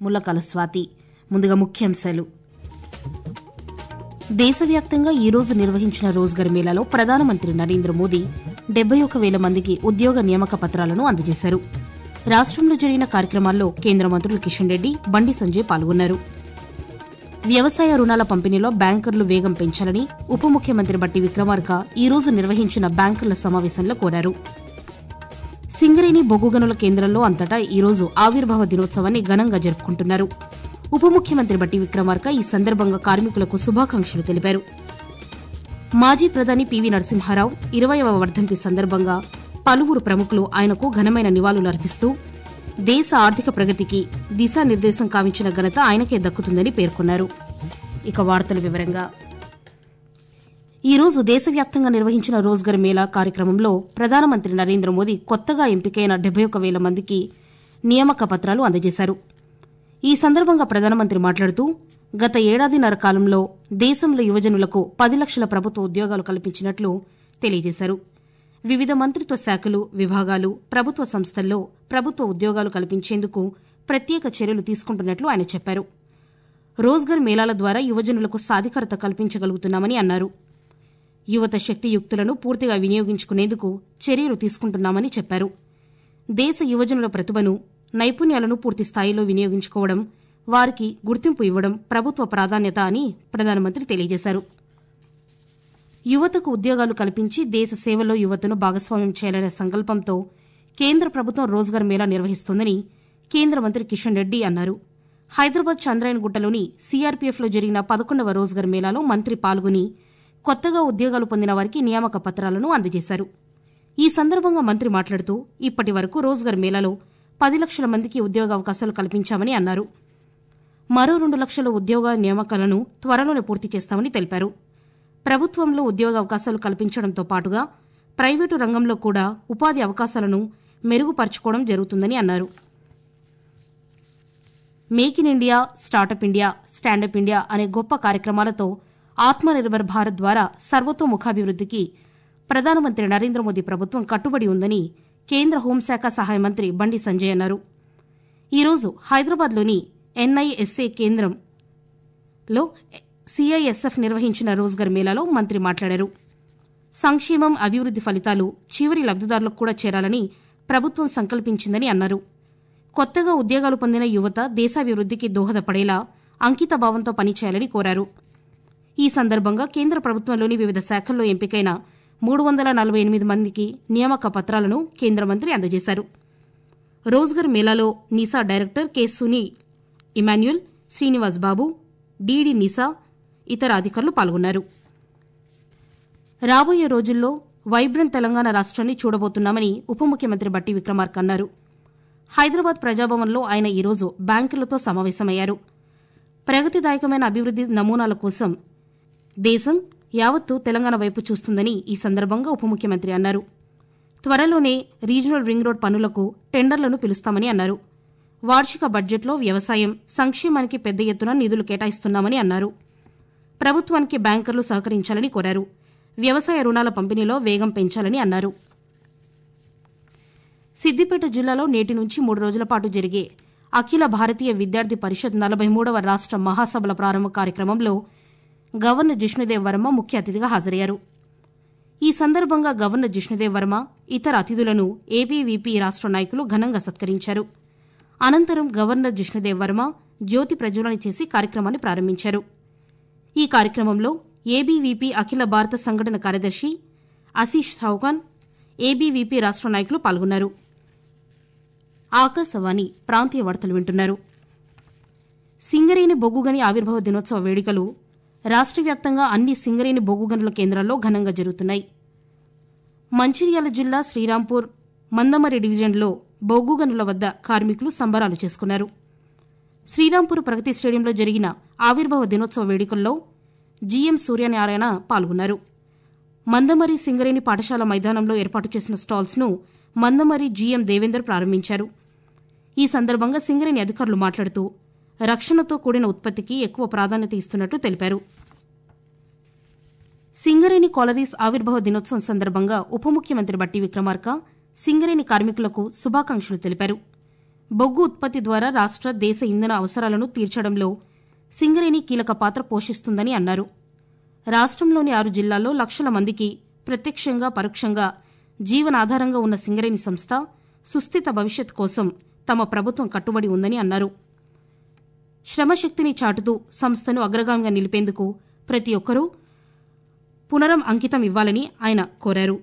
ముల్లకాల స్వాతి ముందుగా ముఖ్యాంశాలు దేశవ్యాప్తంగా ఈ రోజు నిర్వహించిన రోజ్గర్ మేళాలో ప్రధానమంత్రి నరేంద్ర మోదీ డెబ్బై ఒక వేల మందికి ఉద్యోగ నియామక పత్రాలను అందజేశారు రాష్టంలో జరిగిన కార్యక్రమాల్లో కేంద్ర మంత్రులు కిషన్ రెడ్డి బండి సంజయ్ పాల్గొన్నారు వ్యవసాయ రుణాల పంపిణీలో బ్యాంకర్లు వేగం పెంచాలని ఉప ముఖ్యమంత్రి బట్టి విక్రమార్క ఈ రోజు నిర్వహించిన బ్యాంకర్ల సమావేశంలో కోరారు సింగరేణి బొగ్గు గనుల కేంద్రంలో అంతటా ఈ రోజు ఆవిర్భావ దినోత్సవాన్ని ఘనంగా జరుపుకుంటున్నారు ఉప ముఖ్యమంత్రి బట్టి విక్రమార్క ఈ సందర్భంగా కార్మికులకు శుభాకాంక్షలు తెలిపారు మాజీ ప్రధాని పివి నరసింహారావు ఇరవయవ వర్ధంతి సందర్భంగా పలువురు ప్రముఖులు ఆయనకు ఘనమైన నివాళులు అర్పిస్తూ దేశ ఆర్థిక ప్రగతికి దిశానిర్దేశం కావించిన ఘనత ఆయనకే దక్కుతుందని పేర్కొన్నారు ఇక వార్తల వివరంగా ఈ రోజు దేశవ్యాప్తంగా నిర్వహించిన రోజ్గర్ మేళా కార్యక్రమంలో ప్రధానమంత్రి నరేంద్ర మోదీ కొత్తగా ఎంపికైన డెబ్బై ఒక వేల మందికి నియామక పత్రాలు అందజేశారు ఈ సందర్భంగా ప్రధానమంత్రి మాట్లాడుతూ గత ఏడాదిన్నర కాలంలో దేశంలో యువజనులకు పది లక్షల ప్రభుత్వ ఉద్యోగాలు కల్పించినట్లు తెలియజేశారు వివిధ మంత్రిత్వ శాఖలు విభాగాలు ప్రభుత్వ సంస్థల్లో ప్రభుత్వ ఉద్యోగాలు కల్పించేందుకు ప్రత్యేక చర్యలు తీసుకుంటున్నట్లు ఆయన చెప్పారు రోజ్గర్ మేళాల ద్వారా యువజనులకు సాధికారత కల్పించగలుగుతున్నామని అన్నారు యువత శక్తియుక్తులను పూర్తిగా వినియోగించుకునేందుకు చర్యలు తీసుకుంటున్నామని చెప్పారు దేశ యువజనుల ప్రతిభను నైపుణ్యాలను పూర్తి స్థాయిలో వినియోగించుకోవడం వారికి గుర్తింపు ఇవ్వడం ప్రభుత్వ ప్రాధాన్యత అని ప్రధానమంత్రి తెలియజేశారు యువతకు ఉద్యోగాలు కల్పించి దేశ సేవలో యువతను భాగస్వామ్యం చేయాలనే సంకల్పంతో కేంద్ర ప్రభుత్వం రోజ్గార్ మేళా నిర్వహిస్తోందని కేంద్ర మంత్రి కిషన్ రెడ్డి అన్నారు హైదరాబాద్ చంద్రాయన్ గుట్టలోని సీఆర్పీఎఫ్లో జరిగిన పదకొండవ రోజ్గార్ మేళాలో మంత్రి పాల్గొని కొత్తగా ఉద్యోగాలు పొందిన వారికి నియామక పత్రాలను అందజేశారు ఈ సందర్భంగా మంత్రి మాట్లాడుతూ ఇప్పటి వరకు రోజ్గార్ మేళాలో పది లక్షల మందికి ఉద్యోగావకాశాలు కల్పించామని అన్నారు మరో రెండు లక్షల ఉద్యోగ నియామకాలను త్వరలోనే పూర్తి చేస్తామని తెలిపారు ప్రభుత్వంలో ఉద్యోగావకాశాలు కల్పించడంతో పాటుగా ప్రైవేటు రంగంలో కూడా ఉపాధి అవకాశాలను మెరుగుపరచుకోవడం జరుగుతుందని అన్నారు make in India startup India stand up India అనే గొప్ప కార్యక్రమాలతో ఆత్మనిర్భర్ భారత్ ద్వారా సర్వతోముఖాభివృద్దికి ప్రధానమంత్రి నరేంద్ర మోదీ ప్రభుత్వం కట్టుబడి ఉందని కేంద్ర హోంశాఖ సహాయ మంత్రి బండి సంజయ్ అన్నారు ఈరోజు హైదరాబాద్లోని ఎన్ఐఎస్ఏ కేంద్రంలో సీఐఎస్ఎఫ్ నిర్వహించిన రోజ్గర్ మేళాలో మంత్రి మాట్లాడారు సంక్షేమం అభివృద్ది ఫలితాలు చివరి లబ్దిదారులకు కూడా చేరాలని ప్రభుత్వం సంకల్పించిందని అన్నారు కొత్తగా ఉద్యోగాలు పొందిన యువత దేశాభివృద్దికి దోహదపడేలా అంకిత భావంతో పనిచేయాలని కోరారు ఈ సందర్భంగా కేంద్ర ప్రభుత్వంలోని వివిధ శాఖల్లో ఎంపికైన మూడు వందల నలభై ఎనిమిది మందికి నియామక పత్రాలను కేంద్ర మంత్రి అందజేశారు రోజ్గర్ మేళాలో NISA director K Suni Emmanuel Srinivas Babu DD NISA ఇతర అధికారులు పాల్గొన్నారు రాబోయే రోజుల్లో వైబ్రెంట్ తెలంగాణ రాష్ట్రాన్ని చూడబోతున్నామని ఉప ముఖ్యమంత్రి బట్టి విక్రమార్క అన్నారు హైదరాబాద్ ప్రజాభవన్లో ఆయన ఈరోజు బ్యాంకులతో సమావేశమయ్యారు ప్రగతిదాయకమైన అభివృద్ది నమూనాల కోసం దేశం యావత్తు తెలంగాణ వైపు చూస్తుందని ఈ సందర్భంగా ఉప ముఖ్యమంత్రి అన్నారు త్వరలోనే రీజనల్ రింగ్ రోడ్ పనులకు టెండర్లను పిలుస్తామని అన్నారు వార్షిక బడ్జెట్లో వ్యవసాయం సంక్షేమానికి పెద్ద ఎత్తున నిధులు కేటాయిస్తున్నామని అన్నారు ప్రభుత్వానికి బ్యాంకర్లు సహకరించాలని కోరారు వ్యవసాయ రుణాల పంపిణీలో వేగం పెంచాలని అన్నారు సిద్దిపేట జిల్లాలో నేటి నుంచి మూడు రోజుల పాటు జరిగే అఖిల భారతీయ విద్యార్థి పరిషత్ నలభై మూడవ రాష్ట మహాసభల ప్రారంభ కార్యక్రమంలో గవర్నర్ జిష్ణుదేవ్ వర్మ ముఖ్య అతిథిగా హాజరయ్యారు ఈ సందర్భంగా గవర్నర్ జిష్ణుదేవ్ వర్మ ఇతర అతిథులను ఏబీవీపీ రాష్ట నాయకులు ఘనంగా సత్కరించారు అనంతరం గవర్నర్ జిష్ణుదేవ్ వర్మ జ్యోతి ప్రజ్వలన చేసి కార్యక్రమాన్ని ప్రారంభించారు ఈ కార్యక్రమంలో ఏబీవీపీ అఖిల భారత సంఘటన కార్యదర్శి ఆశీష్ చౌకాన్ ఏబీవీపీ రాష్ట నాయకులు పాల్గొన్నారు ఆకాశవాణి ప్రాంతీయ వార్తలు వింటున్నారు సింగరేణి బొగ్గుగని ఆవిర్భావ దినోత్సవ వేడుకలు రాష్ట్ర వ్యాప్తంగా అన్ని సింగరేణి బొగ్గు గనుల కేంద్రాల్లో ఘనంగా జరుగుతున్నాయి మంచిర్యాల జిల్లా శ్రీరాంపూర్ మందమరి డివిజన్లో బొగ్గు గనుల వద్ద కార్మికులు సంబరాలు చేసుకున్నారు శ్రీరాంపూర్ ప్రగతి స్టేడియంలో జరిగిన ఆవిర్భావ దినోత్సవ వేడుకల్లో జీఎం సూర్యనారాయణ పాల్గొన్నారు మందమరి సింగరేణి పాఠశాల మైదానంలో ఏర్పాటు చేసిన స్టాల్స్ను మందమరి జీఎం దేవేందర్ ప్రారంభించారు ఈ సందర్భంగా సింగరేణి అధికారులు మాట్లాడుతూ రక్షణతో కూడిన ఉత్పత్తికి ఎక్కువ ప్రాధాన్యత ఇస్తున్నట్టు తెలిపారు సింగరేణి కాలరీస్ ఆవిర్భావ దినోత్సవం సందర్భంగా ఉప ముఖ్యమంత్రి బట్టి విక్రమార్క సింగరేణి కార్మికులకు శుభాకాంక్షలు తెలిపారు బొగ్గు ఉత్పత్తి ద్వారా రాష్ట్ర దేశ ఇంధన అవసరాలను తీర్చడంలో సింగరేణి కీలక పాత్ర పోషిస్తుందని అన్నారు రాష్ట్రంలోని ఆరు జిల్లాల్లో లక్షల మందికి ప్రత్యక్షంగా పరోక్షంగా జీవనాధారంగా ఉన్న సింగరేణి సంస్థ సుస్థిత భవిష్యత్ కోసం తమ ప్రభుత్వం కట్టుబడి ఉందని అన్నారు శ్రమశక్తిని చాటుతూ సంస్థను అగ్రగామిగా నిలిపేందుకు ప్రతి ఒక్కరూ పునరం అంకితం ఇవ్వాలని ఆయన కోరారు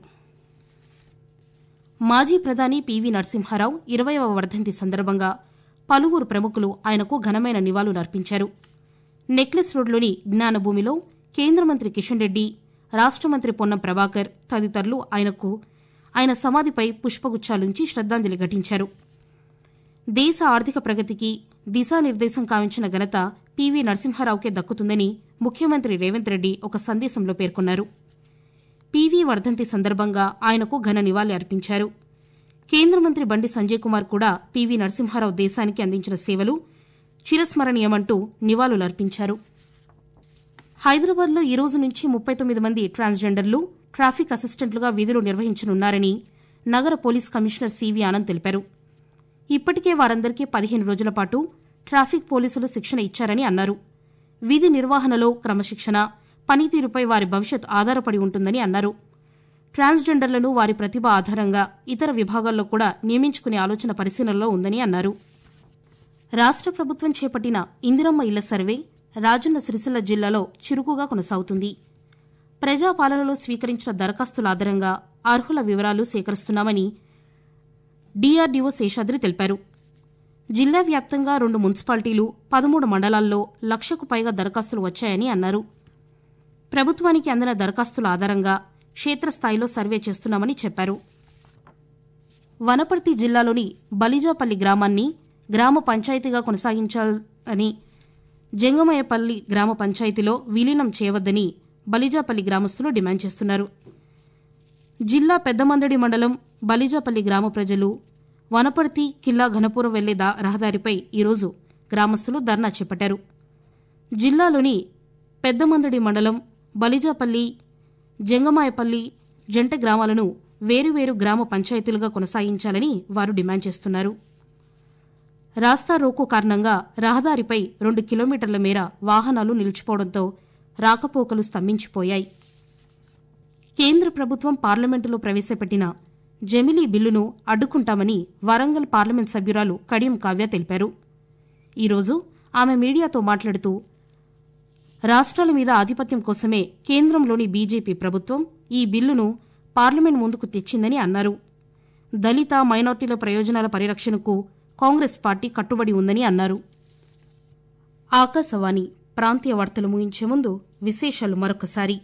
మాజీ ప్రధాని పివి నరసింహారావు ఇరవైవ వర్ధంతి సందర్భంగా పలువురు ప్రముఖులు ఆయనకు ఘనమైన నివాళులర్పించారు నెక్లెస్ రోడ్లోని జ్ఞానభూమిలో కేంద్ర మంత్రి కిషన్ రెడ్డి రాష్ట మంత్రి పొన్నం ప్రభాకర్ తదితరులు ఆయనకు ఆయన సమాధిపై పుష్పగుచ్చాలుంచి శ్రద్దాంజలి ఘటించారు దేశ ఆర్థిక ప్రగతికి దిశానిర్దేశం కావించిన ఘనత పివి నరసింహారావుకే దక్కుతుందని ముఖ్యమంత్రి రేవంత్ రెడ్డి ఒక సందేశంలో పేర్కొన్నారు పివి వర్ధంతి సందర్భంగా ఆయనకు ఘన నివాళి అర్పించారు కేంద్ర మంత్రి బండి సంజయ్ కుమార్ కూడా పివి నరసింహారావు దేశానికి అందించిన సేవలు చిరస్మరణీయమంటూ నివాళులర్పించారు హైదరాబాద్లో ఈ రోజు నుంచి ముప్పై తొమ్మిది మంది ట్రాన్స్జెండర్లు ట్రాఫిక్ అసిస్టెంట్లుగా విధులు నిర్వహించనున్నారని నగర పోలీస్ కమిషనర్ సివి ఆనంద్ తెలిపారు ఇప్పటికే వారందరికీ పదిహేను రోజుల పాటు ట్రాఫిక్ పోలీసులు శిక్షణ ఇచ్చారని అన్నారు విధి నిర్వహణలో క్రమశిక్షణ పనితీరుపై వారి భవిష్యత్ ఆధారపడి ఉంటుందని అన్నారు ట్రాన్స్జెండర్లను వారి ప్రతిభ ఆధారంగా ఇతర విభాగాల్లో కూడా నియమించుకునే ఆలోచన పరిశీలనలో ఉందని అన్నారు రాష్ట ప్రభుత్వం చేపట్టిన ఇందిరమ్మ ఇళ్ల సర్వే రాజన్న సిరిసిల్ల జిల్లాలో చురుకుగా కొనసాగుతుంది ప్రజాపాలనలో స్వీకరించిన దరఖాస్తుల ఆధారంగా అర్హుల వివరాలు సేకరిస్తున్నామని డీఆర్డీఓ శేషాద్రి తెలిపారు జిల్లా వ్యాప్తంగా రెండు మున్సిపాలిటీలు పదమూడు మండలాల్లో లక్షకు పైగా దరఖాస్తులు వచ్చాయని అన్నారు ప్రభుత్వానికి అందిన దరఖాస్తుల ఆధారంగా క్షేత్రస్థాయిలో సర్వే చేస్తున్నామని చెప్పారు వనపర్తి జిల్లాలోని బలిజాపల్లి గ్రామాన్ని గ్రామ పంచాయతీగా కొనసాగించాలని జంగమయ్యపల్లి గ్రామ పంచాయతీలో విలీనం చేయవద్దని బలిజాపల్లి గ్రామస్తులు డిమాండ్ చేస్తున్నారు జిల్లా పెద్దమందడి మండలం బలిజాపల్లి గ్రామ ప్రజలు వనపర్తి కిల్లా ఘనపురం వెళ్లే దా- రహదారిపై ఈరోజు గ్రామస్తులు ధర్నా చేపట్టారు జిల్లాలోని పెద్దమందడి మండలం బలిజాపల్లి జంగమాయపల్లి జంట గ్రామాలను వేరువేరు గ్రామ పంచాయతీలుగా కొనసాగించాలని వారు డిమాండ్ చేస్తున్నారు రాస్తా రోకో కారణంగా రహదారిపై రెండు కిలోమీటర్ల మేర వాహనాలు నిలిచిపోవడంతో రాకపోకలు స్తంభించిపోయాయి కేంద్ర ప్రభుత్వం పార్లమెంటులో ప్రవేశపెట్టిన జమిలీ బిల్లును అడ్డుకుంటామని వరంగల్ పార్లమెంట్ సభ్యురాలు కడియం కావ్య తెలిపారు ఈరోజు ఆమె మీడియాతో మాట్లాడుతూ రాష్ట్రాల మీద ఆధిపత్యం కోసమే కేంద్రంలోని బీజేపీ ప్రభుత్వం ఈ బిల్లును పార్లమెంట్ ముందుకు తెచ్చిందని అన్నారు దళిత మైనార్టీల ప్రయోజనాల పరిరక్షణకు కాంగ్రెస్ పార్టీ కట్టుబడి ఉందని అన్నారు ఆకాశవాణి ప్రాంతీయ వార్తలు ముగించే ముందు విశేషాలు మరొకసారి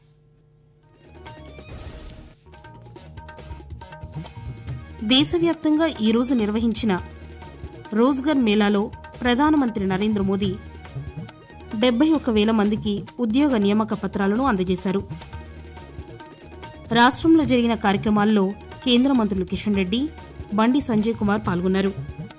దేశవ్యాప్తంగా ఈరోజు నిర్వహించిన రోజ్గర్ మేళాలో ప్రధానమంత్రి నరేంద్ర మోదీ డెబ్బై ఒక్క వేల మందికి ఉద్యోగ నియామక పత్రాలను అందజేశారు రాష్ట్రంలో జరిగిన కార్యక్రమాల్లో కేంద్ర మంత్రులు కిషన్ రెడ్డి బండి సంజయ్ కుమార్ పాల్గొన్నారు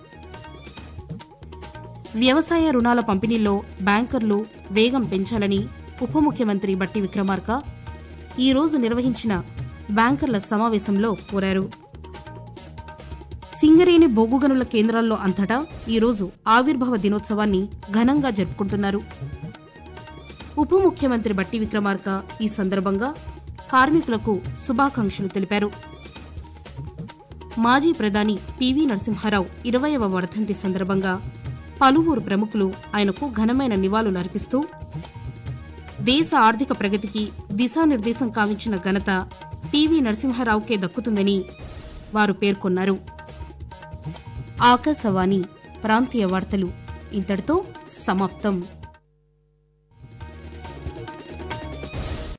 వ్యవసాయ రుణాల పంపిణీలో బ్యాంకర్లు వేగం పెంచాలని ఉప ముఖ్యమంత్రి బట్టి విక్రమార్క ఈరోజు నిర్వహించిన బ్యాంకర్ల సమావేశంలో కోరారు సింగరేణి బొగ్గు గనుల కేంద్రాల్లో అంతటా ఈరోజు ఆవిర్భావ దినోత్సవాన్ని ఘనంగా జరుపుకుంటున్నారు ఉప ముఖ్యమంత్రి బట్టి విక్రమార్క ఈ సందర్భంగా కార్మికులకు శుభాకాంక్షలు తెలిపారు మాజీ ప్రధాని పివి నరసింహారావు ఇరవయవ వర్ధంతి సందర్భంగా పలువురు ప్రముఖులు ఆయనకు ఘనమైన నివాళులు అర్పిస్తూ దేశ ఆర్థిక ప్రగతికి దిశానిర్దేశం కావించిన ఘనత పివి నరసింహారావుకే దక్కుతుందని వారు పేర్కొన్నారు ఆకాశవాణి ప్రాంతీయ వార్తలు ఇంతటితో సమాప్తం